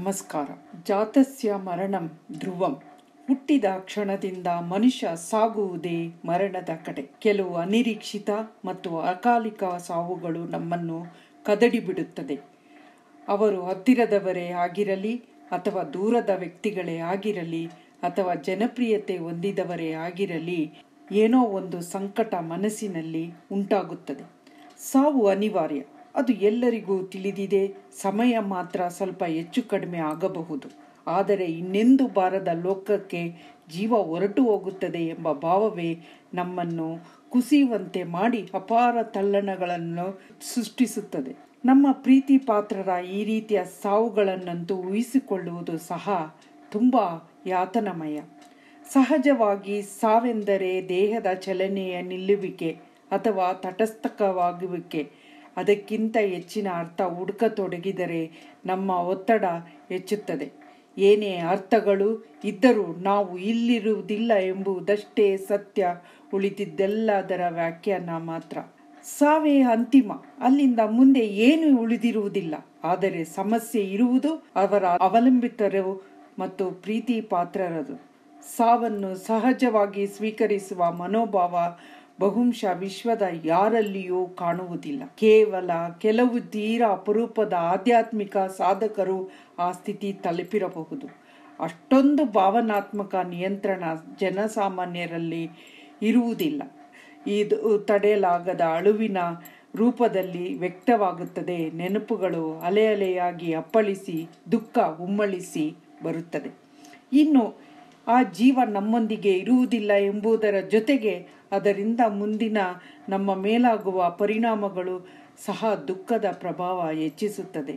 ನಮಸ್ಕಾರ ಜಾತಸ್ಯ ಮರಣಂ ಧ್ರುವಂ ಹುಟ್ಟಿದ ಕ್ಷಣದಿಂದ ಮನುಷ್ಯ ಸಾಗುವುದೇ ಮರಣದ ಕಡೆ ಕೆಲವು ಅನಿರೀಕ್ಷಿತ ಮತ್ತು ಅಕಾಲಿಕ ಸಾವುಗಳು ನಮ್ಮನ್ನು ಕದಡಿಬಿಡುತ್ತದೆ ಅವರು ಹತ್ತಿರದವರೇ ಆಗಿರಲಿ ಅಥವಾ ದೂರದ ವ್ಯಕ್ತಿಗಳೇ ಆಗಿರಲಿ ಅಥವಾ ಜನಪ್ರಿಯತೆ ಹೊಂದಿದವರೇ ಆಗಿರಲಿ ಏನೋ ಒಂದು ಸಂಕಟ ಮನಸ್ಸಿನಲ್ಲಿ ಉಂಟಾಗುತ್ತದೆ ಸಾವು ಅನಿವಾರ್ಯ ಅದು ಎಲ್ಲರಿಗೂ ತಿಳಿದಿದೆ ಸಮಯ ಮಾತ್ರ ಸ್ವಲ್ಪ ಹೆಚ್ಚು ಕಡಿಮೆ ಆಗಬಹುದು ಆದರೆ ಇನ್ನೆಂದು ಬಾರದ ಲೋಕಕ್ಕೆ ಜೀವ ಹೊರಟು ಹೋಗುತ್ತದೆ ಎಂಬ ಭಾವವೇ ನಮ್ಮನ್ನು ಕುಸಿಯುವಂತೆ ಮಾಡಿ ಅಪಾರ ತಲ್ಲಣಗಳನ್ನು ಸೃಷ್ಟಿಸುತ್ತದೆ ನಮ್ಮ ಪ್ರೀತಿ ಪಾತ್ರರ ಈ ರೀತಿಯ ಸಾವುಗಳನ್ನಂತೂ ಊಹಿಸಿಕೊಳ್ಳುವುದು ಸಹ ತುಂಬ ಯಾತನಮಯ ಸಹಜವಾಗಿ ಸಾವೆಂದರೆ ದೇಹದ ಚಲನೆಯ ನಿಲ್ಲುವಿಕೆ ಅಥವಾ ತಟಸ್ಥಕವಾಗುವಿಕೆ ಅದಕ್ಕಿಂತ ಹೆಚ್ಚಿನ ಅರ್ಥ ಹುಡುಕತೊಡಗಿದರೆ ನಮ್ಮ ಒತ್ತಡ ಹೆಚ್ಚುತ್ತದೆ ಏನೇ ಅರ್ಥಗಳು ಇದ್ದರೂ ನಾವು ಇಲ್ಲಿರುವುದಿಲ್ಲ ಎಂಬುದಷ್ಟೇ ಸತ್ಯ ಉಳಿದಿದ್ದೆಲ್ಲದರ ವ್ಯಾಖ್ಯಾನ ಮಾತ್ರ ಸಾವೇ ಅಂತಿಮ ಅಲ್ಲಿಂದ ಮುಂದೆ ಏನು ಉಳಿದಿರುವುದಿಲ್ಲ ಆದರೆ ಸಮಸ್ಯೆ ಇರುವುದು ಅವರ ಅವಲಂಬಿತರು ಮತ್ತು ಪ್ರೀತಿ ಪಾತ್ರರದು ಸಾವನ್ನು ಸಹಜವಾಗಿ ಸ್ವೀಕರಿಸುವ ಮನೋಭಾವ ಬಹುಂಶ ವಿಶ್ವದ ಯಾರಲ್ಲಿಯೂ ಕಾಣುವುದಿಲ್ಲ ಕೇವಲ ಕೆಲವು ತೀರಾ ಅಪರೂಪದ ಆಧ್ಯಾತ್ಮಿಕ ಸಾಧಕರು ಆ ಸ್ಥಿತಿ ತಲುಪಿರಬಹುದು ಅಷ್ಟೊಂದು ಭಾವನಾತ್ಮಕ ನಿಯಂತ್ರಣ ಜನಸಾಮಾನ್ಯರಲ್ಲಿ ಇರುವುದಿಲ್ಲ ಇದು ತಡೆಯಲಾಗದ ಅಳುವಿನ ರೂಪದಲ್ಲಿ ವ್ಯಕ್ತವಾಗುತ್ತದೆ ನೆನಪುಗಳು ಅಲೆ ಅಲೆಯಾಗಿ ಅಪ್ಪಳಿಸಿ ದುಃಖ ಉಮ್ಮಳಿಸಿ ಬರುತ್ತದೆ ಇನ್ನು ಆ ಜೀವ ನಮ್ಮೊಂದಿಗೆ ಇರುವುದಿಲ್ಲ ಎಂಬುದರ ಜೊತೆಗೆ ಅದರಿಂದ ಮುಂದಿನ ನಮ್ಮ ಮೇಲಾಗುವ ಪರಿಣಾಮಗಳು ಸಹ ದುಃಖದ ಪ್ರಭಾವ ಹೆಚ್ಚಿಸುತ್ತದೆ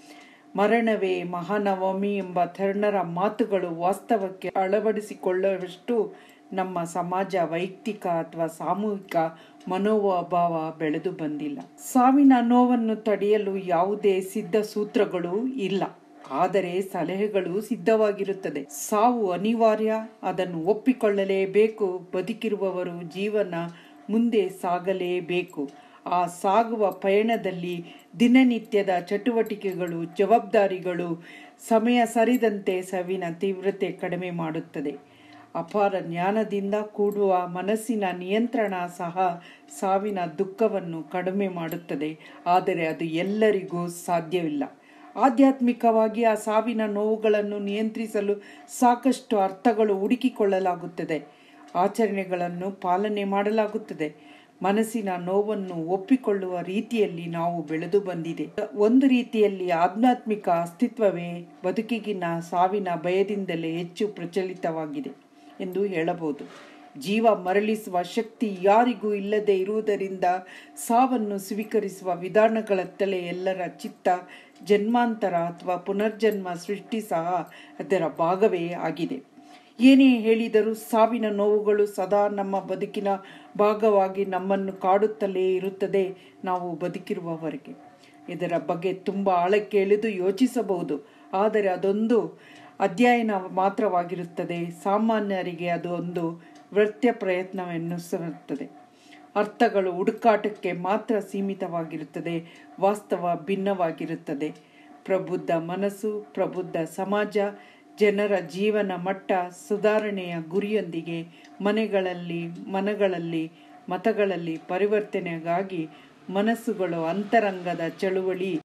ಮರಣವೇ ಮಹಾನವಮಿ ಎಂಬ ತರುಣರ ಮಾತುಗಳು ವಾಸ್ತವಕ್ಕೆ ಅಳವಡಿಸಿಕೊಳ್ಳುವಷ್ಟು ನಮ್ಮ ಸಮಾಜ ವೈಯಕ್ತಿಕ ಅಥವಾ ಸಾಮೂಹಿಕ ಮನೋಭಾವ ಬೆಳೆದು ಬಂದಿಲ್ಲ ಸಾವಿನ ನೋವನ್ನು ತಡೆಯಲು ಯಾವುದೇ ಸಿದ್ಧ ಸೂತ್ರಗಳು ಇಲ್ಲ ಆದರೆ ಸಲಹೆಗಳು ಸಿದ್ಧವಾಗಿರುತ್ತದೆ ಸಾವು ಅನಿವಾರ್ಯ ಅದನ್ನು ಒಪ್ಪಿಕೊಳ್ಳಲೇಬೇಕು ಬದುಕಿರುವವರು ಜೀವನ ಮುಂದೆ ಸಾಗಲೇಬೇಕು ಆ ಸಾಗುವ ಪಯಣದಲ್ಲಿ ದಿನನಿತ್ಯದ ಚಟುವಟಿಕೆಗಳು ಜವಾಬ್ದಾರಿಗಳು ಸಮಯ ಸರಿದಂತೆ ಸಾವಿನ ತೀವ್ರತೆ ಕಡಿಮೆ ಮಾಡುತ್ತದೆ ಅಪಾರ ಜ್ಞಾನದಿಂದ ಕೂಡುವ ಮನಸ್ಸಿನ ನಿಯಂತ್ರಣ ಸಹ ಸಾವಿನ ದುಃಖವನ್ನು ಕಡಿಮೆ ಮಾಡುತ್ತದೆ ಆದರೆ ಅದು ಎಲ್ಲರಿಗೂ ಸಾಧ್ಯವಿಲ್ಲ ಆಧ್ಯಾತ್ಮಿಕವಾಗಿ ಆ ಸಾವಿನ ನೋವುಗಳನ್ನು ನಿಯಂತ್ರಿಸಲು ಸಾಕಷ್ಟು ಅರ್ಥಗಳು ಹುಡುಕಿಕೊಳ್ಳಲಾಗುತ್ತದೆ ಆಚರಣೆಗಳನ್ನು ಪಾಲನೆ ಮಾಡಲಾಗುತ್ತದೆ ಮನಸ್ಸಿನ ನೋವನ್ನು ಒಪ್ಪಿಕೊಳ್ಳುವ ರೀತಿಯಲ್ಲಿ ನಾವು ಬೆಳೆದು ಬಂದಿದೆ ಒಂದು ರೀತಿಯಲ್ಲಿ ಆಧ್ಯಾತ್ಮಿಕ ಅಸ್ತಿತ್ವವೇ ಬದುಕಿಗಿನ ಸಾವಿನ ಭಯದಿಂದಲೇ ಹೆಚ್ಚು ಪ್ರಚಲಿತವಾಗಿದೆ ಎಂದು ಹೇಳಬಹುದು ಜೀವ ಮರಳಿಸುವ ಶಕ್ತಿ ಯಾರಿಗೂ ಇಲ್ಲದೆ ಇರುವುದರಿಂದ ಸಾವನ್ನು ಸ್ವೀಕರಿಸುವ ವಿಧಾನಗಳತ್ತಲೇ ಎಲ್ಲರ ಚಿತ್ತ ಜನ್ಮಾಂತರ ಅಥವಾ ಪುನರ್ಜನ್ಮ ಸೃಷ್ಟಿ ಸಹ ಅದರ ಭಾಗವೇ ಆಗಿದೆ ಏನೇ ಹೇಳಿದರೂ ಸಾವಿನ ನೋವುಗಳು ಸದಾ ನಮ್ಮ ಬದುಕಿನ ಭಾಗವಾಗಿ ನಮ್ಮನ್ನು ಕಾಡುತ್ತಲೇ ಇರುತ್ತದೆ ನಾವು ಬದುಕಿರುವವರೆಗೆ ಇದರ ಬಗ್ಗೆ ತುಂಬ ಆಳಕ್ಕೆ ಇಳಿದು ಯೋಚಿಸಬಹುದು ಆದರೆ ಅದೊಂದು ಅಧ್ಯಯನ ಮಾತ್ರವಾಗಿರುತ್ತದೆ ಸಾಮಾನ್ಯರಿಗೆ ಅದು ಒಂದು ವೃತ್ಯ ಪ್ರಯತ್ನವೆನ್ನಿಸುತ್ತದೆ ಅರ್ಥಗಳು ಹುಡುಕಾಟಕ್ಕೆ ಮಾತ್ರ ಸೀಮಿತವಾಗಿರುತ್ತದೆ ವಾಸ್ತವ ಭಿನ್ನವಾಗಿರುತ್ತದೆ ಪ್ರಬುದ್ಧ ಮನಸ್ಸು ಪ್ರಬುದ್ಧ ಸಮಾಜ ಜನರ ಜೀವನ ಮಟ್ಟ ಸುಧಾರಣೆಯ ಗುರಿಯೊಂದಿಗೆ ಮನೆಗಳಲ್ಲಿ ಮನಗಳಲ್ಲಿ ಮತಗಳಲ್ಲಿ ಪರಿವರ್ತನೆಗಾಗಿ ಮನಸ್ಸುಗಳು ಅಂತರಂಗದ ಚಳುವಳಿ